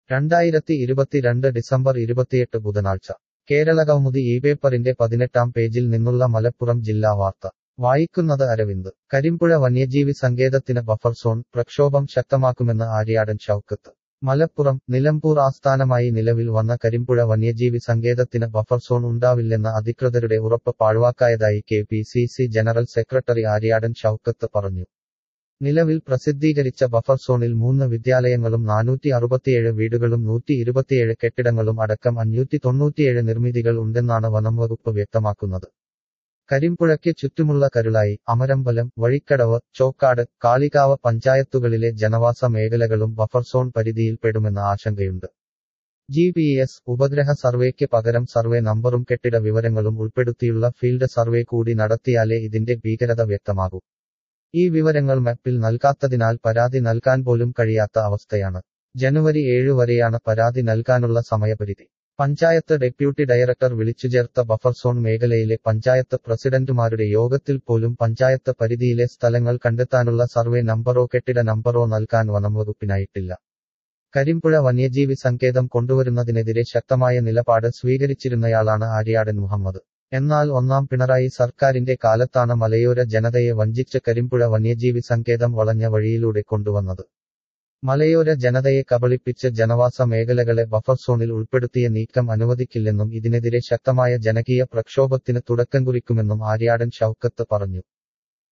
രണ്ടായിരത്തി ഇരുപത്തിരണ്ട് ഡിസംബർ ഇരുപത്തിയെട്ട് ബുധനാഴ്ച കേരളകൗമുദി ഈ പേപ്പറിന്റെ പതിനെട്ടാം പേജിൽ നിന്നുള്ള മലപ്പുറം ജില്ലാ വാർത്ത വായിക്കുന്നത് അരവിന്ദ് കരിമ്പുഴ വന്യജീവി സങ്കേതത്തിന് ബഫർ സോൺ പ്രക്ഷോഭം ശക്തമാക്കുമെന്ന് ആര്യാടൻ ഷൌക്കത്ത് മലപ്പുറം നിലമ്പൂർ ആസ്ഥാനമായി നിലവിൽ വന്ന കരിമ്പുഴ വന്യജീവി സങ്കേതത്തിന് ബഫർ സോൺ ഉണ്ടാവില്ലെന്ന അധികൃതരുടെ ഉറപ്പ് പാഴ്വാക്കായതായി K P C C general secretary Aryadan Shoukath പറഞ്ഞു നിലവിൽ പ്രസിദ്ധീകരിച്ച ബഫർ സോണിൽ മൂന്ന് വിദ്യാലയങ്ങളും നാനൂറ്റി അറുപത്തിയേഴ് വീടുകളും നൂറ്റി ഇരുപത്തിയേഴ് കെട്ടിടങ്ങളും അടക്കം അഞ്ഞൂറ്റി തൊണ്ണൂറ്റിയേഴ് നിർമ്മിതികൾ ഉണ്ടെന്നാണ് വനംവകുപ്പ് വ്യക്തമാക്കുന്നത് കരിമ്പുഴയ്ക്ക് ചുറ്റുമുള്ള കരുളായി അമരമ്പലം വഴിക്കടവ് ചോക്കാട് കാളികാവ് പഞ്ചായത്തുകളിലെ ജനവാസ മേഖലകളും ബഫർ സോൺ പരിധിയിൽപ്പെടുമെന്ന ആശങ്കയുണ്ട് ജി പി എസ് ഉപഗ്രഹ സർവേക്ക് പകരം സർവേ നമ്പറും കെട്ടിട വിവരങ്ങളും ഉൾപ്പെടുത്തിയുള്ള ഫീൽഡ് സർവേ കൂടി നടത്തിയാലേ ഇതിന്റെ ഭീകരത വ്യക്തമാകൂ ഈ വിവരങ്ങൾ മാപ്പിൽ നൽകാത്തതിനാൽ പരാതി നൽകാൻ പോലും കഴിയാത്ത അവസ്ഥയാണ് ജനുവരി ഏഴ് വരെയാണ് പരാതി നൽകാനുള്ള സമയപരിധി പഞ്ചായത്ത് ഡെപ്യൂട്ടി ഡയറക്ടർ വിളിച്ചുചേർത്ത ബഫർ സോൺ മേഖലയിലെ പഞ്ചായത്ത് പ്രസിഡന്റുമാരുടെ യോഗത്തിൽ പോലും പഞ്ചായത്ത് പരിധിയിലെ സ്ഥലങ്ങൾ കണ്ടെത്താനുള്ള സർവേ നമ്പറോ കെട്ടിട നമ്പറോ നൽകാൻ വനംവകുപ്പിനായിട്ടില്ല കരിമ്പുഴ വന്യജീവി സങ്കേതം കൊണ്ടുവരുന്നതിനെതിരെ ശക്തമായ നിലപാട് സ്വീകരിച്ചിരുന്നയാളാണ് ആര്യാടൻ മുഹമ്മദ് എന്നാൽ ഒന്നാം പിണറായി സർക്കാരിന്റെ കാലത്താണ് മലയോര ജനതയെ വഞ്ചിച്ച് കരിമ്പുഴ വന്യജീവി സങ്കേതം വളഞ്ഞ വഴിയിലൂടെ കൊണ്ടുവന്നത് മലയോര ജനതയെ കബളിപ്പിച്ച് ജനവാസ മേഖലകളെ ബഫർ സോണിൽ ഉൾപ്പെടുത്തിയ നീക്കം അനുവദിക്കില്ലെന്നും ഇതിനെതിരെ ശക്തമായ ജനകീയ പ്രക്ഷോഭത്തിന് തുടക്കം കുറിക്കുമെന്നും ആര്യാടൻ ഷൌക്കത്ത് പറഞ്ഞു